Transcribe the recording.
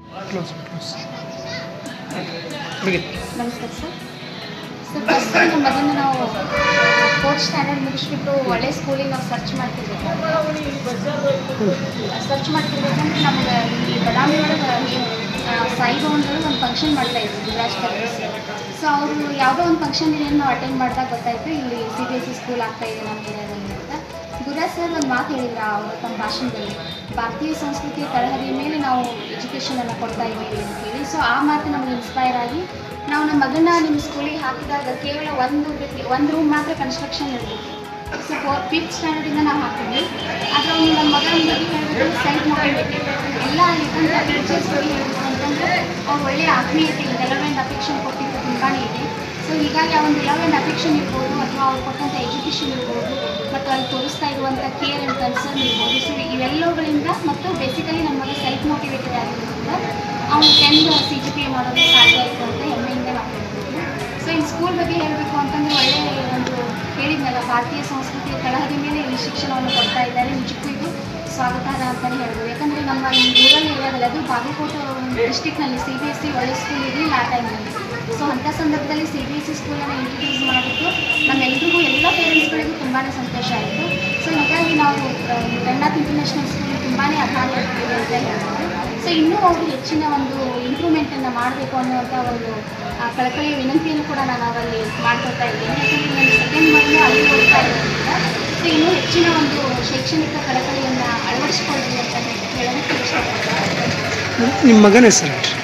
close close ನಮಸ್ಕಾರ sir sir first ನಮ್ಮ ಮಗನ ನಾವು ಫೋರ್ತ್ ಸ್ಟ್ಯಾಂಡರ್ಡ್ ಮುಗಿಸ್ಬಿಟ್ಟು ಒಳ್ಳೆ ಸ್ಕೂಲಿಗೆ ನಾವು ಸರ್ಚ್ ಮಾಡ್ತಿರ್ಬೇಕು ಸರ್ಚ್ ಮಾಡ್ತಿರ್ಬೇಕಂದ್ರೆ ನಮ್ಗೆ ಈ ಬದಾಮಿ ಒಳಗೆ ಸಾಯಿ ಭವನದೊಳಗೆ ಒಂದು ಫಂಕ್ಷನ್ ಮಾಡ್ತಾ ಇದ್ರು ಗುರುರಾಜ್ ಕರ್ನಸ್ ಸೊ ಅವರು ಯಾವುದೋ ಒಂದು ಫಂಕ್ಷನ್ ಏನು ನಾವು ಅಟೆಂಡ್ ಮಾಡಿದಾಗ ಗೊತ್ತಾಯಿತು ಇಲ್ಲಿ C B S C school ಆಗ್ತಾ ಇದೆ ನಮ್ಮ ಏರಿಯಾದಲ್ಲಿ ಅಂತ ಗುರುರಾಜ್ ಸರ್ ಒಂದು ಮಾತು ಹೇಳಿದ್ರು ಅವರು ತಮ್ಮ ಭಾಷಣದಲ್ಲಿ ಭಾರತೀಯ ಸಂಸ್ಕೃತಿಯ ತಳಹದಿಯ ಮೇಲೆ ನಾವು ಎಜುಕೇಷನನ್ನು ಕೊಡ್ತಾ ಇದ್ದೀವಿ ಅಂತೇಳಿ ಸೊ ಆ ಮಾತು ನಮಗೆ ಇನ್ಸ್ಪೈರ್ ಆಗಿ ನಾವು ನಮ್ಮ ಮಗನ ನಿಮ್ಮ ಸ್ಕೂಲಿಗೆ ಹಾಕಿದಾಗ ಕೇವಲ ಒಂದು ಒಂದು ರೂಮ್ ಮಾತ್ರ ಕನ್ಸ್ಟ್ರಕ್ಷನ್ ಇರಬೇಕು ಸೊ ಫೋರ್ ಫಿಫ್ತ್ ಸ್ಟ್ಯಾಂಡರ್ಡಿಂದ ನಾವು ಹಾಕ್ತೀವಿ ಆದರೆ ಅವ್ನು ನಮ್ಮ ಮಗನ ಬಗ್ಗೆ ಹೇಳಬೇಕು ಸೈಟ್ ಮಾಡಬೇಕು ಎಲ್ಲ ಇದ್ದಂಥ ಟೀಚರ್ಸ್ ಬಗ್ಗೆ ಹೇಳಬೇಕು ಅಂತಂದರೆ ಅವ್ರು ಒಳ್ಳೆಯ ಆತ್ಮೀಯತೆ ಡೆವಲಪ್ಮೆಂಟ್ ಅಫೆಕ್ಷನ್ ಕೊಟ್ಟಿದ್ದು ತುಂಬಾ ಇದೆ ಸೊ ಹೀಗಾಗಿ ಆ ಒಂದು ಡೆವಲಪ್ಮೆಂಟ್ ಅಫೆಕ್ಷನ್ ಇರ್ಬೋದು ಅಥವಾ ಅವ್ರು ಕೊಟ್ಟಂಥ ಎಜುಕೇಷನ್ ಇರ್ಬೋದು ಮತ್ತು ಅಲ್ಲಿ ತೋರಿಸ್ತಾ ಇರುವಂಥ ಕೇರ್ ಆ್ಯಂಡ್ ಕನ್ಸರ್ನ್ ಇರ್ಬೋದು ಸೊ ಇವೆಲ್ಲವುಗಳಿಂದ ಮತ್ತು ಬೇಸಿಕಲಿ ನಮ್ಮ ಮಗ ಸೆಲ್ಫ್ ಮೋಟಿವೇಟೆಡ್ ಆಗಿರೋದ್ರಿಂದ ಅವನು ಟೆಂತ್ ಸಿ ಜಿ ಪಿ ಮಾಡೋದು ಸಾಧ್ಯ ಆಯಿತು ಅಂತ ಹೆಮ್ಮೆಯಿಂದ ನಾವು ಹೇಳ್ಬೋದು ಸೊ ಇನ್ನು ಸ್ಕೂಲ್ ಬಗ್ಗೆ ಹೇಳಬೇಕು ಅಂತಂದರೆ ಒಳ್ಳೆಯ ಒಂದು ಹೇಳಿದ್ನಲ್ಲ ಭಾರತೀಯ ಸಂಸ್ಕೃತಿಯ ತಳಹದಿ ಮೇಲೆ ಈ ಶಿಕ್ಷಣವನ್ನು ಕೊಡ್ತಾ ಇದ್ದಾರೆ ನಿಜಕ್ಕೂ ಇದು ಸ್ವಾಗತಾರ್ಹ ಅಂತಲೇ ಹೇಳ್ಬೋದು ಯಾಕಂದರೆ ನಮ್ಮ ಈ ರೂರಲ್ ಏರಿಯಾದಲ್ಲಿ ಅದು ಬಾಗಲಕೋಟೆ ಡಿಸ್ಟಿಕ್ನಲ್ಲಿ ಸಿ ಬಿ ಎಸ್ ಸಿ ಒಳ್ಳೆ ಸ್ಕೂಲ್ ಇರಲಿಲ್ಲ ಆ ಟೈಮಲ್ಲಿ ಸೊ ಅಂಥ ಸಂದರ್ಭದಲ್ಲಿ ಸಿ ಬಿ ಎಸ್ ಸಿ ಸ್ಕೂಲನ್ನು ಇಂಟ್ರೊಡ್ಯೂಸ್ ಮಾಡಿಬಿಟ್ಟು ನಮ್ಮೆಲ್ರಿಗೂ ಎಲ್ಲ ಪೇರೆಂಟ್ಸ್ಗಳಿಗೂ ತುಂಬಾ ಸಂತೋಷ ಆಯಿತು ಸೊ ಹೀಗಾಗಿ ನಾವು ರಂಗನಾಥ್ ಇಂಟರ್ನ್ಯಾಷನಲ್ ಸ್ಕೂಲ್ ತುಂಬಾ ಆಭಾರ ಇರ್ತೀವಿ ಅಂತ ಹೇಳ್ಬೋದು ಸೊ ಇನ್ನೂ ಅವರು ಹೆಚ್ಚಿನ ಒಂದು ಇಂಪ್ರೂವ್ಮೆಂಟನ್ನು ಮಾಡಬೇಕು ಅನ್ನುವಂಥ ಒಂದು ಆ, ಕಳಕಳಿಯ ವಿನಂತಿಯನ್ನು ಕೂಡ ನಾನು ಅವರಲ್ಲಿ ಮಾಡ್ಕೊಳ್ತಾ ಇದ್ದೀನಿ ಯಾಕಂದರೆ ನನ್ನ ಸೆಕೆಂಡ್ ಮಗನು ಅಲ್ಲಿ ಓದ್ತಾ ಇರೋದ್ರಿಂದ ಸೊ ಇನ್ನೂ ಹೆಚ್ಚಿನ ಒಂದು ಶೈಕ್ಷಣಿಕ ಕಳಕಳಿಯನ್ನು ಅಳವಡಿಸ್ಕೊಳ್ರಿ ಅಂತ ಹೇಳೋದಕ್ಕೆ ಇಷ್ಟಪಡ್ತೀನಿ ನಿಮ್ಮ ಮಗನ ಹೆಸರು